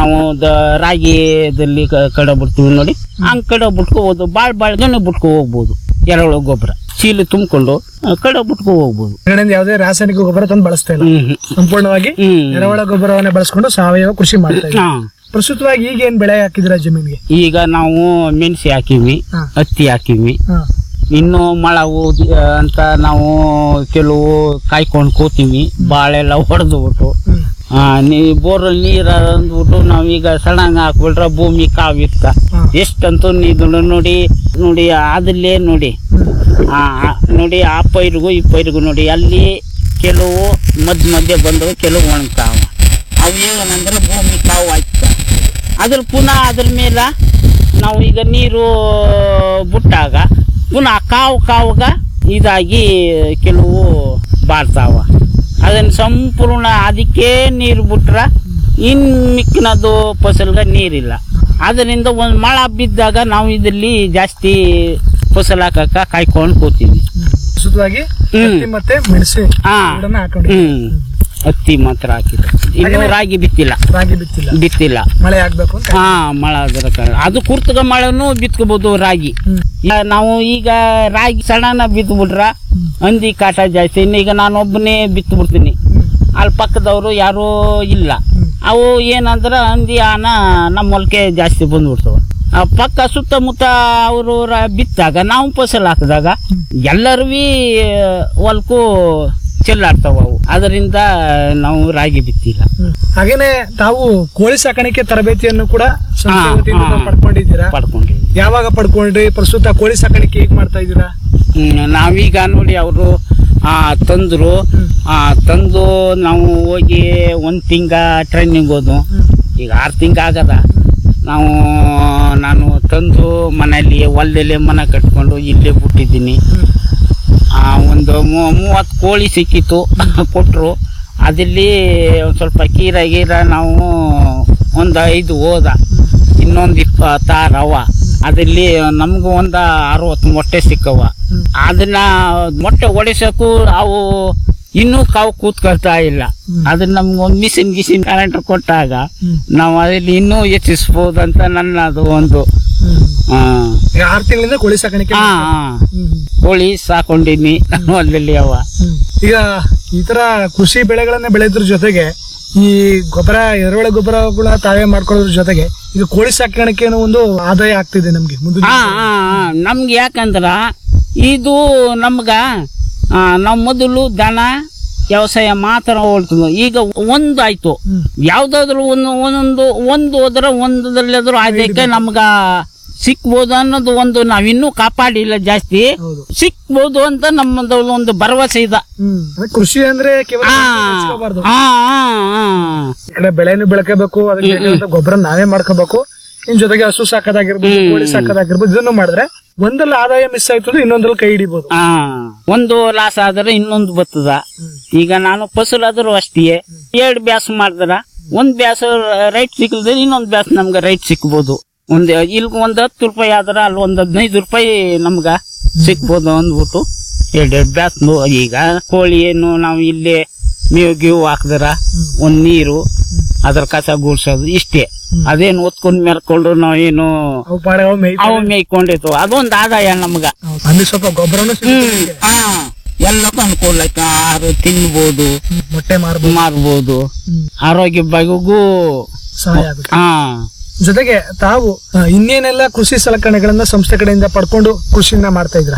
ನಾವು ದ ರಾಗಿದಲ್ಲಿ ಕ- ಕಡ ಬಿಡ್ತೀವಿ ನೋಡಿ ಹಂಗ್ ಕಡ ಬಿಟ್ಕೋಬಹುದು ಬಾಳ್ ಬಾಳ್ಗನೆ ಬಿಟ್ಕೊ ಹೋಗ್ಬೋದು ಎರೆಹುಳ ಗೊಬ್ಬರ ಚೀಲ ತುಂಬಿಕೊಂಡು ಕಡ ಬಿಟ್ಕೊ ಹೋಗ್ಬೋದು ಹೊರಗಡೆಯಿಂದ ಯಾವುದೇ ರಾಸಾಯನಿಕ ಗೊಬ್ಬರ ತಂದು ಬಳಸ್ತಾ ಇಲ್ಲ ಹ್ಮ್ ಹ್ಮ್. ಸಂಪೂರ್ಣವಾಗಿ ಹ್ಮ್ ಎರೆಹುಳ ಗೊಬ್ಬರವನ್ನೇ ಬಳಸ್ಕೊಂಡು ಸಾವಯವ ಕೃಷಿ ಮಾಡ್ತಾ ಇದ್ದೀವಿ ಹಾ. ಪ್ರಸ್ತುತವಾಗಿ ಈಗ ಏನ್ ಬೆಳೆ ಹಾಕಿದ್ರ ಜಮೀನ್ಗೆ ಈಗ ನಾವು ಮೆಣಸಿ ಹಾಕಿವಿ ಹಾ. ಹತ್ತಿ ಹಾಕಿವಿ ಹಾ. ಇನ್ನು ಮಳವು ದ- ಅಂತ ನಾವು ಕೆಲವು ಕಾಯ್ಕೊಂಡು ಕೂತೀವಿ ಬಾಳೆಲ್ಲ ಹೊಡೆದು ಬಿಟ್ಟು ಹ್ಮ್. ಆ, ನೀ ಬೋರಲ್ಲಿ ನೀರು ಅಂದ್ಬಿಟ್ಟು ನಾವೀಗ ಸಡನ್ ಹಾಕ್ಬಿಟ್ರೆ ಭೂಮಿ ಕಾವಿರ್ತ ಹಾ. ಎಷ್ಟಂತೂ ಇದು ನೋಡಿ ನೋಡಿ ಅದಲ್ಲೇ ನೋಡಿ ಹ್ಮ್. ಆ, ಆ, ನೋಡಿ ಆ ಪೈರಿಗೂ ಈ ಪೈರಿಗೂ ನೋಡಿ ಅಲ್ಲಿ ಕೆಲವು ಮಧ್ಯ ಮಧ್ಯೆ ಬಂದವು ಕೆಲವು ಒಣಗ್ತಾವ ಅವು ಏನಂದ್ರೆ ಭೂಮಿ ಕಾವು ಆಯ್ತು ಅದ್ರ ಪುನಃ ಅದ್ರ ಮೇಲೆ ನಾವು ಈಗ ನೀರು ಬಿಟ್ಟಾಗ ಪುನಃ ಕಾವು ಕಾವಾಗ ಇದಾಗಿ ಕೆಲವು ಬಾಡ್ತಾವ ಅದನ್ನು ಸಂಪೂರ್ಣ ಅದಕ್ಕೆ ನೀರು ಬಿಟ್ರ ಇನ್ ಮಿಕ್ಕಿನದು ಫಸಲ್ಗೆ ನೀರಿಲ್ಲ ಅದರಿಂದ ಒಂದು ಮಳೆ ಬಿದ್ದಾಗ ನಾವು ಇದರಲ್ಲಿ ಜಾಸ್ತಿ ಫಸಲ್ ಹಾಕಕ್ಕ ಕಾಯ್ಕೊಂಡು ಕೂತೀವಿ ಪ್ರಸ್ತುತವಾಗಿ ಹ್ಮ್. ಹತ್ತಿ ಮತ್ತೆ ಮೆಣಸು ಹಾ ಗಿಡನ ಹಾಕೊಂಡಿದ್ದೀವಿ ಹ್ಮ್ ಹತ್ತಿ ಮಾತ್ರ ಹಾಕಿದ್ರು ಇನ್ನು ಹಾಗೇನೆ- ರಾಗಿ ಬಿತ್ತಿಲ್ಲ ರಾಗಿ ಬಿತ್ತಿಲ್ಲ ಬಿತ್ತಿಲ್ಲ ಮಳೆ ಆಗ್ಬೇಕು ಅಂತ ಹಾ ಮಳೆ ಅದರ ಕಾರಣ. ಅದು ಕುರ್ತಗ ಮಳೆನೂ ಬಿತ್ಕೋಬಹುದು ರಾಗಿ ಹ್ಮ್. ಈಗ ನಾವು ಈಗ ರಾಗಿ ಸಡನ್ ಬಿತ್ತು ಬಿಟ್ರ ಹ್ಮ್. ಹಂದಿ ಕಾಟ ಜಾಸ್ತಿ ಇನ್ನು ಈಗ ನಾನು ಒಬ್ಬನೇ ಬಿತ್ತು ಬಿಡ್ತೀನಿ ಹ್ಮ್. ಅಲ್ಲಿ ಪಕ್ಕದವರು ಯಾರೂ ಇಲ್ಲ ಹ್ಮ್. ಅವು ಏನಂದ್ರ ಹಂದಿ ಆನ ನಮ್ಮ ಹೊಲಕ್ಕೆ ಜಾಸ್ತಿ ಬಂದ್ಬಿಡ್ತಾವ ಆ ಪಕ್ಕ ಸುತ್ತಮುತ್ತ ಅವರು ಬಿತ್ತಾಗ ನಾವು ಫಸಲ್ ಹಾಕಿದಾಗ ಎಲ್ಲರೂ ಹೊಲಕ್ಕೂ ಚೆಲ್ಲಾಡ್ತಾವ ಅವು ಅದರಿಂದ ನಾವು ರಾಗಿ ಬಿತ್ತಿಲ್ಲ ಹ್ಮ್. ಹಾಗೇನೆ ತಾವು ಕೋಳಿ ಸಾಕಾಣಿಕೆ ತರಬೇತಿಯನ್ನು ಕೂಡ ಸಂಸ್ಥೆ ಹಾ, ವತಿಯಿಂದ ಹಾ. ಪಡ್ಕೊಂಡಿದ್ದೀರಾ ಪಡ್ಕೊಂಡಿವಿ ಯಾವಾಗ ಪಡ್ಕೊಂಡ್ರಿ ಪ್ರಸ್ತುತ ಕೋಳಿ ಸಾಕಾಣಿಕೆ ಹೇಗ್ ಮಾಡ್ತಾ ಇದ್ದೀರಾ ಹ್ಮ್, ನಾವೀಗ ನೋಡಿ ಅವರು ತಂದ್ರು ಹ್ಮ್. ಆ, ತಂದು ನಾವು ಹೋಗಿ ಒಂದು ತಿಂಗ ಟ್ರೈನಿಂಗ್ ಹೋದು ಈಗ ಆರು ತಿಂಗ ಆಗದ ನಾವು ನಾನು ತಂದು ಮನೆಯಲ್ಲಿ ಹೊಲದಲ್ಲೇ ಮನೆ ಕಟ್ಕೊಂಡು ಇಲ್ಲೇ ಬಿಟ್ಟಿದ್ದೀನಿ ಆ, ಒಂದು ಮೂವತ್ತು ಕೋಳಿ ಸಿಕ್ಕಿತ್ತು ಕೊಟ್ಟರು ಅದಲ್ಲಿ ಒಂದು ಸ್ವಲ್ಪ ಕೀರ ಗೀರ ನಾವು ಒಂದು ಐದು ಹೋದ ಇನ್ನೊಂದು ಇಪ್ಪತ್ತಾರು ಅವ ಅದಲ್ಲಿ ನಮಗೂ ಒಂದು ಅರವತ್ತು ಮೊಟ್ಟೆ ಸಿಕ್ಕವ ಅದನ್ನ ಮೊಟ್ಟೆ ಒಡೆಸಕ್ಕೂ ಅವು ಇನ್ನೂ ಕಾವು ಕೂತ್ಕೊಳ್ತಾ ಇಲ್ಲ ಅದನ್ನ ನಮ್ಗೆ ಒಂದು ಮಿಷಿನ್ ಗಿಸಿನ್ ಕರೆಂಟ್ ಕೊಟ್ಟಾಗ ನಾವು ಅದಲ್ಲಿ ಇನ್ನೂ ಹೆಚ್ಚಿಸ್ಬೋದು ಅಂತ ನನ್ನ ಅದು ಒಂದು ಆ, ಈಗ ಆರು ತಿಂಗಳಿಂದ ಕೋಳಿ ಸಾಕಾಣಿಕೆ ಆ, ಮಾಡ್ತಾ ಆ. ಹ್ಮ್, ಹ್ಮ್, ಕೋಳಿ ಸಾಕೊಂಡಿನಿ ಹೊಲದಲ್ಲಿ ಅವ ಹ್ಮ್. ಈಗ ಈ ತರ ಕೃಷಿ ಬೆಳೆಗಳನ್ನ ಬೆಳೆದ್ರ ಜೊತೆಗೆ ಈ ಗೊಬ್ಬರ ಎರೆಹುಳ ಗೊಬ್ಬರಗಳ ತಾವೇ ಮಾಡ್ಕೊಳ್ಳೋದ್ರ ಜೊತೆಗೆ ಈಗ ಕೋಳಿ ಸಾಕಾಣಿಕೆನೂ ಒಂದು ಆದಾಯ ಆಗ್ತಿದೆ ನಮ್ಗೆ ಮುಂದಿನ ಆ, ಆ, ಆ. ನಮ್ಗೆ ಯಾಕಂದ್ರ ಇದು ನಮ್ಗ ಆ, ನಾವ್ ಮೊದಲು ದನ ವ್ಯವಸಾಯ ಮಾತ್ರ ಹೋಗ್ತದ ಈಗ ಒಂದು ಆಯ್ತು ಹ್ಮ್. ಯಾವ್ದಾದ್ರು ಒಂದು ಒಂದೊಂದು ಒಂದು ಹೋದ್ರ ಒಂದರಲ್ಲಾದ್ರೂ ಆದಾಯಕ್ಕೆ ನಮ್ಗ ಸಿಕ್ಬೋದು ಅನ್ನೋದು ಒಂದು ನಾವಿನ್ನೂ ಕಾಪಾಡಿಲ್ಲ ಜಾಸ್ತಿ ಹೌದು ಸಿಕ್ಬೋದು ಅಂತ ನಮ್ಮದು ಒಂದು ಭರವಸೆ ಇದೆ ಹ್ಮ್ ಅಂದ್ರೆ ಕೃಷಿ ಅಂದ್ರೆ ಕೇವಲ ಆ, ಹಚ್ಕೋಬಾರ್ದು. ಆ, ಆ, ಆ. ಈ ಕಡೆ ಬೆಳೆನು ಬೆಳಕಬೇಕು ಅದಕ್ಕೆ ಬೇಕಾದಂತ ಗೊಬ್ಬರ ನಾವೇ ಮಾಡ್ಕೋಬೇಕು ಇನ್ ಜೊತೆಗೆ ಹಸು ಸಾಕೋದಾಗಿರ್ಬೋದು ಕೋಳಿ ಸಾಕೋದಾಗಿರ್ಬೋದು ಇದನ್ನು ಮಾಡಿದ್ರೆ ಒಂದಲ್ಲಿ ಆದಾಯ ಮಿಸ್ ಆಯ್ತು ಅಂದ್ರೆ ಇನ್ನೊಂದಲ್ಲಿ ಕೈ ಹಿಡಿಬಹುದು ಆ ಒಂದು ಲಾಸ್ ಆದ್ರೆ ಇನ್ನೊಂದು ಬರ್ತದ ಈಗ ನಾನು ಫಸಲಾದ್ರೂ ಅಷ್ಟೇ ಎರಡು ಬ್ಯಾಸ್ ಮಾಡಿದ್ರ ಒಂದ್ ಬ್ಯಾಸ್ ರೈಟ್ ಸಿಕ್ಕಲ್ದ್ರೆ ಇನ್ನೊಂದ್ ಬ್ಯಾಸ್ ನಮ್ಗೆ ರೈಟ್ ಸಿಕ್ಬೋದು ಒಂದ್ ಇಲ್ಲಿ ಒಂದ್ ಹತ್ತು ರೂಪಾಯಿ ಆದ್ರ ಅಲ್ಲಿ ಒಂದ್ ಹದಿನೈದು ರೂಪಾಯಿ ನಮ್ಗ ಸಿಕ್ಬೋದು ಅಂದ್ಬಿಟ್ಟು ಎರಡೆರಡು ಬ್ಯಾಸ್ ಈಗ ಕೋಳಿ ಏನು ನಾವು ಇಲ್ಲೇ ಮೇವು ಗೀವು ಹಾಕಿದ್ರ ಒಂದ್ ನೀರು ಅದ್ರ ಕಸ ಗೂಡ್ಸೋದು ಇಷ್ಟೇ ಅದೇನು ಒತ್ಕೊಂಡ್ ಮೆರ್ಕೊಂಡು ನಾವೇನು ಅವು ಪಾಡೆ ಅವು ಮೇಯ್ ಅವು ಮೇಯ್ಕೊಂಡಿತ್ತು ಅದೊಂದ್ ಆದಾಯ ನಮ್ಗ ಅಲ್ಲಿ ಸ್ವಲ್ಪ ಗೊಬ್ಬರನು ಹ್ಮ್ ಆ, ಎಲ್ಲಕ್ಕೂ ಅನುಕೂಲ ಆಯ್ತು ಆಹಾರ ತಿನ್ಬೋದು ಮೊಟ್ಟೆ ಮಾರ್ಬೋದು ಮಾರ್ಬೋದು ಹ್ಮ್. ಆರೋಗ್ಯ ಬಗೆಗೂ ಸಹಾಯ ಆಗುತ್ತೆ ಹಾ ಜೊತೆಗೆ ತಾವು ಆ, ಇನ್ನೇನೆಲ್ಲ ಕೃಷಿ ಸಲಕರಣೆಗಳನ್ನ ಸಂಸ್ಥೆ ಕಡೆಯಿಂದ ಪಡ್ಕೊಂಡು ಕೃಷಿನ ಮಾಡ್ತಾ ಇದ್ರ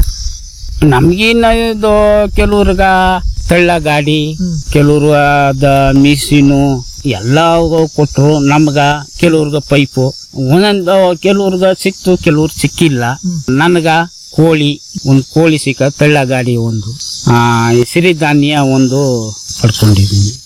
ನಮ್ಗಿನ್ನ ಇದು ಕೆಲವ್ರಿಗ ತಳ್ಳ ಗಾಡಿ ಹ್ಮ್. ಕೆಲವ್ರು ಅದ ಮಿಷಿನು ಎಲ್ಲ ಕೊಟ್ರು ನಮ್ಗ ಕೆಲವ್ರಿಗ ಪೈಪು ಒಂದೊಂದು ಕೆಲವ್ರಿಗ ಸಿಕ್ತು ಕೆಲವ್ರು ಸಿಕ್ಕಿಲ್ಲ ನನಗ ಕೋಳಿ ಒಂದು ಕೋಳಿ ಸಿಕ್ಕ ತಳ್ಳ ಗಾಡಿ ಒಂದು ಆ ಸಿರಿಧಾನ್ಯ ಒಂದು ಪಡ್ಕೊಂಡಿದ್ದೀನಿ